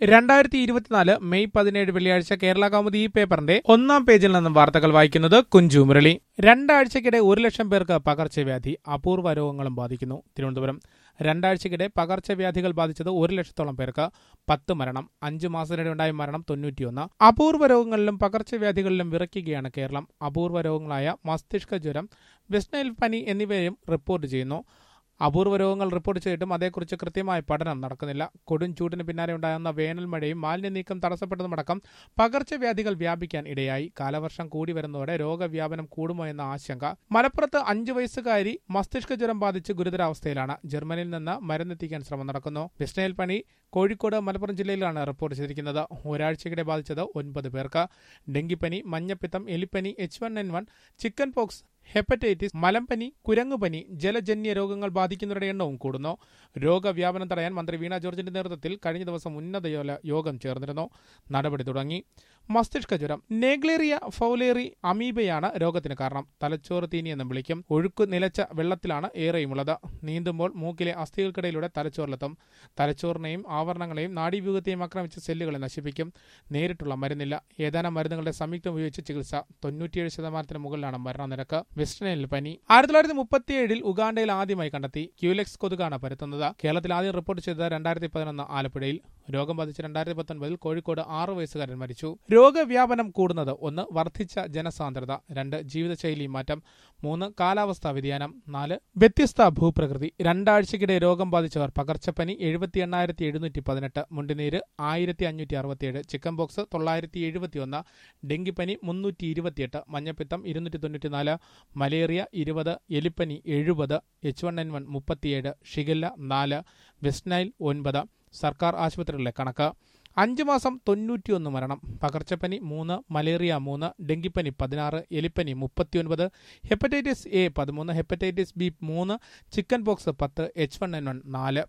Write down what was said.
രണ്ടായിരത്തി ഇരുപത്തിനാല് മെയ് പതിനേഴ് വെള്ളിയാഴ്ച കേരള കൗമുദി ഈ പേപ്പറിന്റെ ഒന്നാം പേജിൽ നിന്നും വാർത്തകൾ വായിക്കുന്നത് കുഞ്ചു മുരളി രണ്ടാഴ്ചക്കിടെ ഒരു ലക്ഷം പേർക്ക് പകർച്ചവ്യാധി അപൂർവ രോഗങ്ങളും ബാധിക്കുന്നു തിരുവനന്തപുരം രണ്ടാഴ്ചക്കിടെ പകർച്ചവ്യാധികൾ ബാധിച്ചത് ഒരു ലക്ഷത്തോളം പേർക്ക് പത്ത് മരണം അഞ്ചു മാസത്തിനിടെ ഉണ്ടായ മരണം തൊണ്ണൂറ്റിയൊന്ന് അപൂർവ രോഗങ്ങളിലും പകർച്ചവ്യാധികളിലും വിറയ്ക്കുകയാണ് കേരളം അപൂർവ രോഗങ്ങളായ മസ്തിഷ്ക ജ്വരം വെസ്റ്റ് നൈൽ പനി എന്നിവയും റിപ്പോർട്ട് ചെയ്യുന്നു അപൂർവ രോഗങ്ങൾ റിപ്പോർട്ട് ചെയ്തിട്ടും അതേക്കുറിച്ച് കൃത്യമായ പഠനം നടക്കുന്നില്ല കൊടും ചൂടിന് പിന്നാലെ ഉണ്ടാകുന്ന വേനൽ മഴയും മാലിന്യ നീക്കം തടസ്സപ്പെട്ടതുമടക്കം പകർച്ചവ്യാധികൾ വ്യാപിക്കാൻ ഇടയായി കാലവർഷം കൂടി വരുന്നതോടെ രോഗവ്യാപനം കൂടുമോ എന്ന ആശങ്ക മലപ്പുറത്ത് അഞ്ചു വയസ്സുകാരി മസ്തിഷ്ക ജ്വരം ബാധിച്ച് ഗുരുതരാവസ്ഥയിലാണ് ജർമ്മനിയിൽ നിന്ന് മരുന്നെത്തിക്കാൻ ശ്രമം നടക്കുന്നു വിസ്നയിൽ പനി കോഴിക്കോട് മലപ്പുറം ജില്ലയിലാണ് റിപ്പോർട്ട് ചെയ്തിരിക്കുന്നത് ഒരാഴ്ചക്കിടെ ബാധിച്ചത് ഒൻപത് പേർക്ക് ഡെങ്കിപ്പനി മഞ്ഞപ്പിത്തം എലിപ്പനി H one N one chicken pox hepatitis മലമ്പനി കുരങ്ങുപനി ജലജന്യ രോഗങ്ങൾ ബാധിക്കുന്നവരുടെ എണ്ണവും കൂടുന്നു രോഗവ്യാപനം തടയാൻ മന്ത്രി വീണ ജോർജിന്റെ നേതൃത്വത്തിൽ കഴിഞ്ഞ ദിവസം ഉന്നതതല യോഗം ചേർന്നിരുന്നു നടപടി തുടങ്ങി മസ്തിഷ്ക ജ്വരം നേഗ്ലേറിയ ഫൗലേറി അമീബയാണ് രോഗത്തിന് കാരണം തലച്ചോറ് തീനി എന്നും വിളിക്കും ഒഴുക്ക് നിലച്ച വെള്ളത്തിലാണ് ഏറെയുമുള്ളത് നീന്തുമ്പോൾ മൂക്കിലെ അസ്ഥികൾക്കിടയിലൂടെ തലച്ചോറിലെത്തും തലച്ചോറിനെയും ആവരണങ്ങളെയും നാഡീവ്യൂഹത്തെയും ആക്രമിച്ച് സെല്ലുകളെ നശിപ്പിക്കും നേരിട്ടുള്ള മരുന്നില്ല ഏതാനും മരുന്നുകളുടെ സംയുക്തം ഉപയോഗിച്ച് ചികിത്സ തൊണ്ണൂറ്റിയേഴ് ശതമാനത്തിന് മുകളിലാണ് മരണനിരക്ക് വെസ്റ്റ്നൈൽ പനി ആയിരത്തി തൊള്ളായിരത്തി മുപ്പത്തിയേഴിൽ ഉഗാണ്ടയിൽ ആദ്യമായി കണ്ടെത്തി ക്യൂലെക്സ് കൊതുകാണ് പരത്തുന്നത് കേരളത്തിൽ ആദ്യം റിപ്പോർട്ട് ചെയ്തത് രണ്ടായിരത്തി പതിനൊന്ന് ആലപ്പുഴയിൽ രോഗം ബാധിച്ച് രണ്ടായിരത്തി പത്തൊൻപതിൽ കോഴിക്കോട് ആറ് വയസ്സുകാരൻ മരിച്ചു രോഗവ്യാപനം കൂടുന്നത് ഒന്ന് വർദ്ധിച്ച ജനസാന്ദ്രത രണ്ട് ജീവിതശൈലി മാറ്റം മൂന്ന് കാലാവസ്ഥാ വ്യതിയാനം നാല് വ്യത്യസ്ത ഭൂപ്രകൃതി രണ്ടാഴ്ചക്കിടെ രോഗം ബാധിച്ചവർ പകർച്ചപ്പനി എഴുപത്തി എണ്ണായിരത്തി എഴുന്നൂറ്റി പതിനെട്ട് മുണ്ടിനീര് ആയിരത്തി അഞ്ഞൂറ്റി അറുപത്തിയേഴ് ചിക്കൻ ബോക്സ് തൊള്ളായിരത്തി എഴുപത്തിയൊന്ന് ഡെങ്കിപ്പനി മുന്നൂറ്റി ഇരുപത്തിയെട്ട് മഞ്ഞപ്പിത്തം ഇരുന്നൂറ്റി തൊണ്ണൂറ്റിനാല് മലേറിയ ഇരുപത് എലിപ്പനി എഴുപത് എച്ച് വൺ എൻ വൺ മുപ്പത്തിയേഴ് ഷിഗല്ല നാല് വെസ്റ്റ് നൈൽ ഒൻപത് സർക്കാർ ആശുപത്രികളിലെ കണക്ക് അഞ്ച് മാസം തൊണ്ണൂറ്റിയൊന്ന് മരണം പകർച്ചപ്പനി മൂന്ന് മലേറിയ മൂന്ന് ഡെങ്കിപ്പനി പതിനാറ് എലിപ്പനി മുപ്പത്തിയൊൻപത് ഹെപ്പറ്റൈറ്റിസ് എ പതിമൂന്ന് ഹെപ്പറ്റൈറ്റിസ് ബി മൂന്ന് ചിക്കൻ പോക്സ് പത്ത് എച്ച് വൺ എൻ വൺ നാല്